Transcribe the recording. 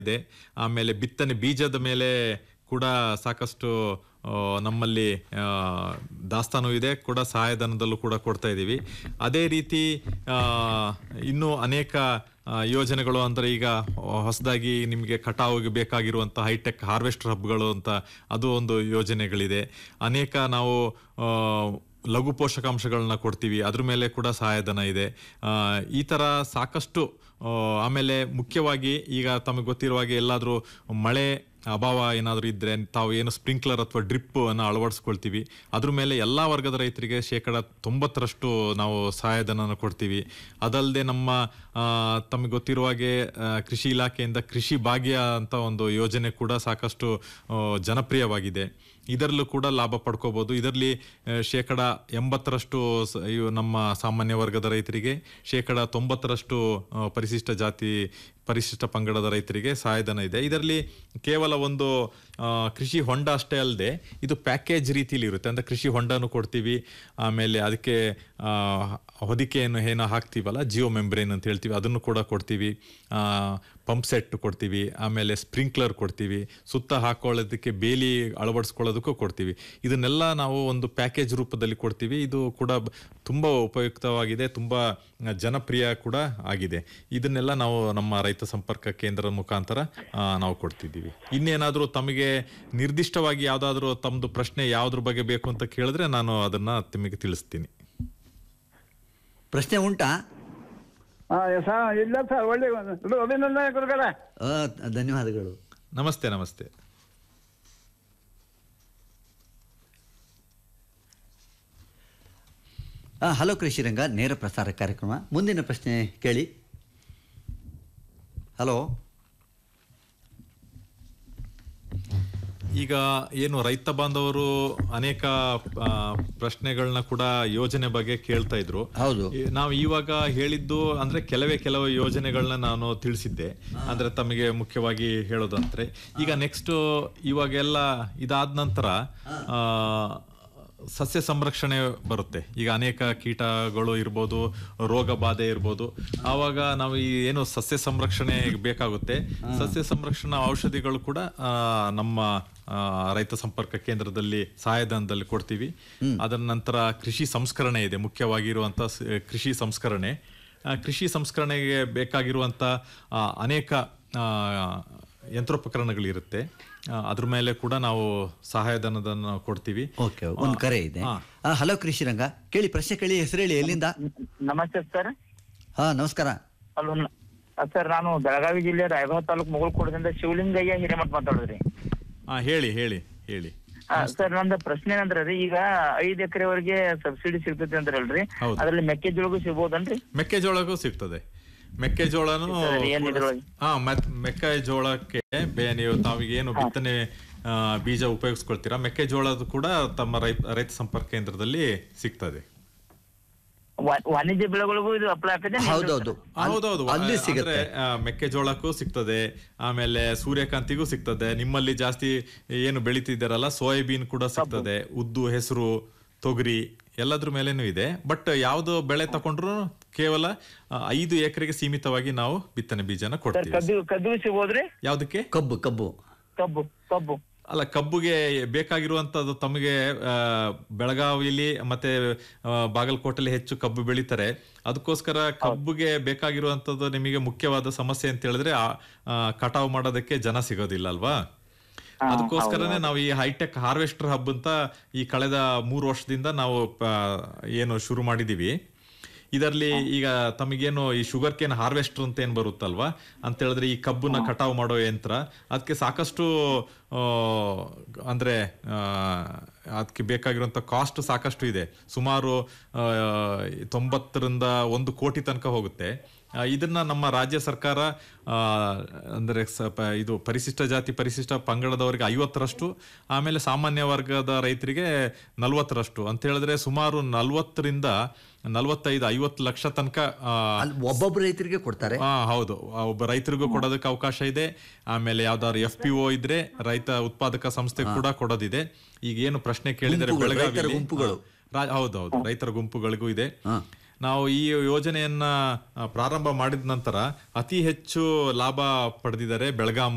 ಇದೆ ಆಮೇಲೆ ಬಿತ್ತನೆ ಬೀಜದ ಮೇಲೆ ಕೂಡ ಸಾಕಷ್ಟು ಆ, ನಮ್ಮಲ್ಲಿ ಆ, ದಾಸ್ತಾನು ಇದೆ ಕೂಡ ಸಹಾಯಧನದಲ್ಲೂ ಕೂಡ ಕೊಡ್ತಾ ಇದ್ದೀವಿ ಅದೇ ರೀತಿ ಆ, ಇನ್ನೂ ಅನೇಕ ಆ, ಯೋಜನೆಗಳು ಅಂದರೆ ಈಗ ಹೊಸದಾಗಿ ನಿಮಗೆ ಕಟಾವಿಗೆ ಬೇಕಾಗಿರುವಂಥ ಹೈಟೆಕ್ ಹಾರ್ವೆಸ್ಟರ್ ಹಬ್ಗಳು ಅಂತ ಅದು ಒಂದು ಯೋಜನೆಗಳಿದೆ ಅನೇಕ ನಾವು ಆ, ಲಘು ಪೋಷಕಾಂಶಗಳನ್ನ ಕೊಡ್ತೀವಿ ಅದ್ರ ಮೇಲೆ ಕೂಡ ಸಹಾಯಧನ ಇದೆ ಆ, ಈ ಥರ ಸಾಕಷ್ಟು ಆ, ಆಮೇಲೆ ಮುಖ್ಯವಾಗಿ ಈಗ ತಮಗೆ ಗೊತ್ತಿರುವ ಹಾಗೆ ಎಲ್ಲಾದರೂ ಮಳೆ ಅಭಾವ ಏನಾದರೂ ಇದ್ದರೆ ತಾವು ಏನು ಸ್ಪ್ರಿಂಕ್ಲರ್ ಅಥವಾ ಡ್ರಿಪ್ ಅನ್ನು ಅಳವಡಿಸ್ಕೊಳ್ತೀವಿ ಅದ್ರ ಮೇಲೆ ಎಲ್ಲ ವರ್ಗದ ರೈತರಿಗೆ ಶೇಕಡ ತೊಂಬತ್ತರಷ್ಟು ನಾವು ಸಹಾಯಧನನ ಕೊಡ್ತೀವಿ ಅದಲ್ಲದೆ ನಮ್ಮ ಆ, ತಮಗೆ ಗೊತ್ತಿರುವ ಹಾಗೆ ಆ, ಕೃಷಿ ಇಲಾಖೆಯಿಂದ ಕೃಷಿ ಭಾಗ್ಯ ಅಂತ ಒಂದು ಯೋಜನೆ ಕೂಡ ಸಾಕಷ್ಟು ಆ, ಜನಪ್ರಿಯವಾಗಿದೆ ಇದರಲ್ಲೂ ಕೂಡ ಲಾಭ ಪಡ್ಕೋಬಹುದು ಇದರಲ್ಲಿ ಆ, ಶೇಕಡ ಎಂಬತ್ತರಷ್ಟು ಸ- ಇವು ನಮ್ಮ ಸಾಮಾನ್ಯ ವರ್ಗದ ರೈತರಿಗೆ ಶೇಕಡ ತೊಂಬತ್ತರಷ್ಟು ಆ, ಪರಿಶಿಷ್ಟ ಜಾತಿ ಪರಿಶಿಷ್ಟ ಪಂಗಡದ ರೈತರಿಗೆ ಸಹಾಯಧನ ಇದೆ ಇದರಲ್ಲಿ ಕೇವಲ ಒಂದು ಆ, ಕೃಷಿ ಹೊಂಡ ಅಷ್ಟೇ ಅಲ್ಲದೆ ಇದು ಪ್ಯಾಕೇಜ್ ರೀತಿಯಲ್ಲಿ ಇರುತ್ತೆ ಅಂದ್ರೆ ಕೃಷಿ ಹೊಂಡನು ಕೊಡ್ತೀವಿ ಆಮೇಲೆ ಅದಕ್ಕೆ ಆ, ಹೊದಿಕೆಯನ್ನು ಏನೋ ಹಾಕ್ತೀವಲ್ಲ ಜಿಯೋ ಮೆಂಬ್ರೇನ್ ಅಂತ ಹೇಳ್ತೀವಿ ಅದನ್ನು ಕೂಡ ಕೊಡ್ತೀವಿ ಪಂಪ್ ಸೆಟ್ ಕೊಡ್ತೀವಿ ಆಮೇಲೆ ಸ್ಪ್ರಿಂಕ್ಲರ್ ಕೊಡ್ತೀವಿ ಸುತ್ತ ಹಾಕೊಳ್ಳೋದಕ್ಕೆ ಬೇಲಿ ಅಳವಡಿಸ್ಕೊಳ್ಳೋದಕ್ಕೂ ಕೊಡ್ತೀವಿ ಇದನ್ನೆಲ್ಲ ನಾವು ಒಂದು ಪ್ಯಾಕೇಜ್ ರೂಪದಲ್ಲಿ ಕೊಡ್ತೀವಿ ಇದು ಕೂಡ ಬ- ತುಂಬ ಉಪಯುಕ್ತವಾಗಿದೆ ತುಂಬ ಜನಪ್ರಿಯ ಕೂಡ ಆಗಿದೆ ಇದನ್ನೆಲ್ಲ ನಾವು ನಮ್ಮ ರೈತ ಸಂಪರ್ಕ ಕೇಂದ್ರದ ಮುಖಾಂತರ ಆ, ನಾವು ಕೊಡ್ತಿದ್ದೀವಿ ಇನ್ನೇನಾದರೂ ತಮಗೆ ನಿರ್ದಿಷ್ಟವಾಗಿ ಯಾವುದಾದ್ರೂ ತಮ್ಮದು ಪ್ರಶ್ನೆ ಯಾವುದ್ರ ಬಗ್ಗೆ ಬೇಕು ಅಂತ ಕೇಳಿದ್ರೆ ನಾನು ಅದನ್ನ ನಿಮಗೆ ತಿಳಿಸ್ತೀನಿ ಪ್ರಶ್ನೆ ಉಂಟಾ ಹಾ ಸರ್ ಇಲ್ಲ ಸರ್ ಒಳ್ಳೆ ಅಭಿನಂದನೆ ಗುರುಗಳೇ ಆ, ಧನ್ಯವಾದಗಳು ನಮಸ್ತೆ ನಮಸ್ತೆ ಆ, ಹಲೋ ಕೃಷಿರಂಗ ನೇರ ಪ್ರಸಾರ ಕಾರ್ಯಕ್ರಮ ಮುಂದಿನ ಪ್ರಶ್ನೆ ಕೇಳಿ ಹಲೋ ಈಗ ಏನು ರೈತ ಬಾಂಧವರು ಅನೇಕ ಆ, ಪ್ರಶ್ನೆಗಳನ್ನ ಕೂಡ ಯೋಜನೆ ಬಗ್ಗೆ ಕೇಳ್ತಾ ಇದ್ರು ಹೌದು ಈ- ನಾವು ಇವಾಗ ಹೇಳಿದ್ದು ಅಂದ್ರೆ ಕೆಲವೇ ಕೆಲವು ಯೋಜನೆಗಳನ್ನ ನಾನು ತಿಳಿಸಿದ್ದೆ ಅಂದ್ರೆ ತಮಗೆ ಮುಖ್ಯವಾಗಿ ಹೇಳೋದಂದ್ರೆ ಈಗ ನೆಕ್ಸ್ಟ್ ಇವಾಗೆಲ್ಲ ಇದಾದ ನಂತರ ಆ, ಸಸ್ಯ ಸಂರಕ್ಷಣೆ ಬರುತ್ತೆ ಈಗ ಅನೇಕ ಕೀಟಗಳು ಇರ್ಬೋದು ರೋಗ ಬಾಧೆ ಇರ್ಬೋದು ಆವಾಗ ನಾವು ಈ ಏನು ಸಸ್ಯ ಸಂರಕ್ಷಣೆ ಬೇಕಾಗುತ್ತೆ ಸಸ್ಯ ಸಂರಕ್ಷಣಾ ಔಷಧಿಗಳು ಕೂಡ ಆ, ನಮ್ಮ ಆ, ರೈತ ಸಂಪರ್ಕ ಕೇಂದ್ರದಲ್ಲಿ ಸಹಾಯಧನದಲ್ಲಿ ಕೊಡ್ತೀವಿ ಅದರ ನಂತರ ಕೃಷಿ ಸಂಸ್ಕರಣೆ ಇದೆ ಮುಖ್ಯವಾಗಿರುವಂತ ಸ- ಕೃಷಿ ಸಂಸ್ಕರಣೆ ಆ, ಕೃಷಿ ಸಂಸ್ಕರಣೆಗೆ ಬೇಕಾಗಿರುವಂತ ಆ, ಅನೇಕ ಆ, ಯಂತ್ರೋಪಕರಣಗಳಿರುತ್ತೆ ಆ, ಅದ್ರ ಮೇಲೆ ಕೂಡ ನಾವು ಸಹಾಯಧನದನ್ನು ಕೊಡ್ತೀವಿ ಓಕೆ ಒಂದು ಕರೆ ಇದೆ ಆ, ಹಲೋ ಕೃಷಿರಂಗ ಕೇಳಿ ಪ್ರಶ್ನೆ ಕೇಳಿ ಹೆಸರು ಹೇಳಿ ಎಲ್ಲಿಂದ ನಮಸ್ತೆ ಸರ್ ಹಾ ನಮಸ್ಕಾರ ಹಲೋ ಸರ್ ನಾನು ಬೆಳಗಾವಿ ಜಿಲ್ಲೆ ರಾಯಭಾಗ ತಾಲೂಕು ಮುಗುಳ್ಕೋಟದಿಂದ ಶಿವಲಿಂಗಯ್ಯ ಹಿರೇಮಠ ಮಾತಾಡೋದ್ರಿ ಆ, ಹೇಳಿ ಹೇಳಿ ಹೇಳಿ ಸರ್ ನಂದು ಪ್ರಶ್ನೆ ಏನಂದ್ರೆ ರೀ ಈಗ ಐದ್ ಎಕರೆವರೆಗೆ ಸಬ್ಸಿಡಿ ಸಿಗ್ತೈತಿ ಅಂದ್ರಲ್ರಿ ಹೌದು. ಅದ್ರಲ್ಲಿ ಮೆಕ್ಕೆಜೋಳಗೂ ಸಿಗ್ಬೋದನ್ರಿ ಮೆಕ್ಕೆಜೋಳಕ್ಕೂ ಸಿಗ್ತದೆ ಮೆಕ್ಕೆಜೋಳನು ಸರಿ, ಏನ್ ಇದ್ರೊಳಗೆ? ಹಾ ಮತ್ ಮೆಕ್ಕೆಜೋಳಕ್ಕೆ ಬೇ ನೀವು ತಾವಿಗೇನು ಬಿತ್ತನೆ ಆ, ಬೀಜ ಉಪಯೋಗಿಸ್ಕೊಳ್ತೀರಾ ಮೆಕ್ಕೆಜೋಳದ ಕೂಡ ತಮ್ಮ ರೈತ ರೈತ ಸಂಪರ್ಕ ಕೇಂದ್ರದಲ್ಲಿ ಸಿಗ್ತದೆ ವಾ- ವಾಣಿಜ್ಯ ಬೆಳೆಗಳಿಗೂ ಇದು ಅಪ್ಲೈ ಆಗ್ತದೆ ಹೌದೌದು ಅಲ್- ಹೌದೌದು ಅಲ್ಲಿ ಅಂದ್ರೆ, ಸಿಗುತ್ತೆ ಆ, ಮೆಕ್ಕೆಜೋಳಕ್ಕೂ ಸಿಗ್ತದೆ ಆಮೇಲೆ ಸೂರ್ಯಕಾಂತಿಗೂ ಸಿಗ್ತದೆ ನಿಮ್ಮಲ್ಲಿ ಜಾಸ್ತಿ ಏನು ಬೆಳಿತಿದ್ದಾರಲ್ಲ ಸೋಯಾಬೀನ್ ಕೂಡ ಸಿಗ್ತದೆ ಉದ್ದು ಹೆಸರು ತೊಗರಿ ಎಲ್ಲದ್ರ ಮೇಲೇನೂ ಇದೆ ಬಟ್ ಯಾವ್ದು ಬೆಳೆ ತಕೊಂಡ್ರು ಕೇವಲ ಆ, ಐದು ಎಕರೆಗೆ ಸೀಮಿತವಾಗಿ ನಾವು ಬಿತ್ತನೆ ಬೀಜನ ಸರ್ ಕೊಡ್ತೀವಿ ಕದ್ದು ಕದ್ದು ಸಿಗ್ಬೋದ್ರಿ ಯಾವ್ದಕ್ಕೆ ಕಬ್ಬು ಕಬ್ಬು ಕಬ್ಬು ಕಬ್ಬು ಅಲ್ಲ ಕಬ್ಬುಗೆ ಬೇಕಾಗಿರುವಂತದ್ದು ತಮಗೆ ಆ, ಬೆಳಗಾವಿಲಿ ಮತ್ತೆ ಆ, ಬಾಗಲಕೋಟೆಲಿ ಹೆಚ್ಚು ಕಬ್ಬು ಬೆಳೀತಾರೆ ಅದಕ್ಕೋಸ್ಕರ ಕಬ್ಬುಗೆ ಬೇಕಾಗಿರುವಂತದ್ದು ನಿಮಗೆ ಮುಖ್ಯವಾದ ಸಮಸ್ಯೆ ಅಂತ ಹೇಳಿದ್ರೆ ಆ, ಆ, ಕಟಾವು ಮಾಡೋದಕ್ಕೆ ಜನ ಸಿಗೋದಿಲ್ಲ ಅಲ್ವಾ ಅದಕ್ಕೋಸ್ಕರನೇ ನಾವು ಈ ಹೈಟೆಕ್ ಹಾರ್ವೆಸ್ಟರ್ ಹಬ್ ಅಂತ ಈ ಕಳೆದ ಮೂರು ವರ್ಷದಿಂದ ನಾವು ಆ, ಏನು ಶುರು ಮಾಡಿದೀವಿ ಇದರಲ್ಲಿ ಈಗ ತಮಗೇನು ಈ ಶುಗರ್ ಕೇನ್ ಹಾರ್ವೆಸ್ಟರ್ ಅಂತ ಏನ್ ಬರುತ್ತಲ್ವಾ ಅಂತ ಹೇಳಿದ್ರೆ ಈ ಕಬ್ಬನ್ನ ಕಟಾವು ಮಾಡೋ ಯಂತ್ರ ಅದಕ್ಕೆ ಸಾಕಷ್ಟು ಆ, ಅಂದ್ರೆ ಆ, ಅದಕ್ಕೆ ಬೇಕಾಗಿರುವಂತ ಕಾಸ್ಟ್ ಸಾಕಷ್ಟು ಇದೆ ಸುಮಾರು ಆ, ತೊಂಬತ್ತರಿಂದ ಒಂದು ಕೋಟಿ ತನಕ ಹೋಗುತ್ತೆ ಆ, ಇದನ್ನ ನಮ್ಮ ರಾಜ್ಯ ಸರ್ಕಾರ ಆ, ಅಂದ್ರೆ ಸ- ಪ- ಇದು ಪರಿಶಿಷ್ಟ ಜಾತಿ ಪರಿಶಿಷ್ಟ ಪಂಗಡದವರಿಗೆ ಐವತ್ತರಷ್ಟು ಆಮೇಲೆ ಸಾಮಾನ್ಯ ವರ್ಗದ ರೈತರಿಗೆ ನಲ್ವತ್ತರಷ್ಟು ಅಂತ ಹೇಳಿದ್ರೆ ಸುಮಾರು ನಲ್ವತ್ತರಿಂದ ನಲ್ವತ್ತೈದು ಐವತ್ತು ಲಕ್ಷ ತನಕ ಆ, ಅಲ್ಲಿ ಒಬ್ಬೊಬ್ಬ ರೈತರಿಗೆ ಕೊಡ್ತಾರೆ ಹಾ ಹೌದು ಆ, ಒಬ್ಬ ರೈತರಿಗೂ ಕೊಡೋದಕ್ಕೆ ಅವಕಾಶ ಇದೆ ಆಮೇಲೆ ಯಾವ್ದಾದ್ರು ಎಫ್ ಪಿ ಒ ಇದ್ರೆ ರೈತ ಉತ್ಪಾದಕ ಸಂಸ್ಥೆ ಕೂಡ ಕೊಡೋದಿದೆ ಈಗ ಏನು ಪ್ರಶ್ನೆ ಕೇಳಿದರೆ ಗುಂಪುಗಳು, ರೈತರ ಬೆಳಗಾವಿ ಗುಂಪುಗಳು. ಹೌದೌದು ರೈತರ ಗುಂಪುಗಳಿಗೂ ಇದೆ ಹಾ. ನಾವು ಈ ಯೋಜನೆಯನ್ನ ಆ, ಪ್ರಾರಂಭ ಮಾಡಿದ ನಂತರ ಅತಿ ಹೆಚ್ಚು ಲಾಭ ಪಡೆದಿದ್ದಾರೆ ಬೆಳಗಾಂ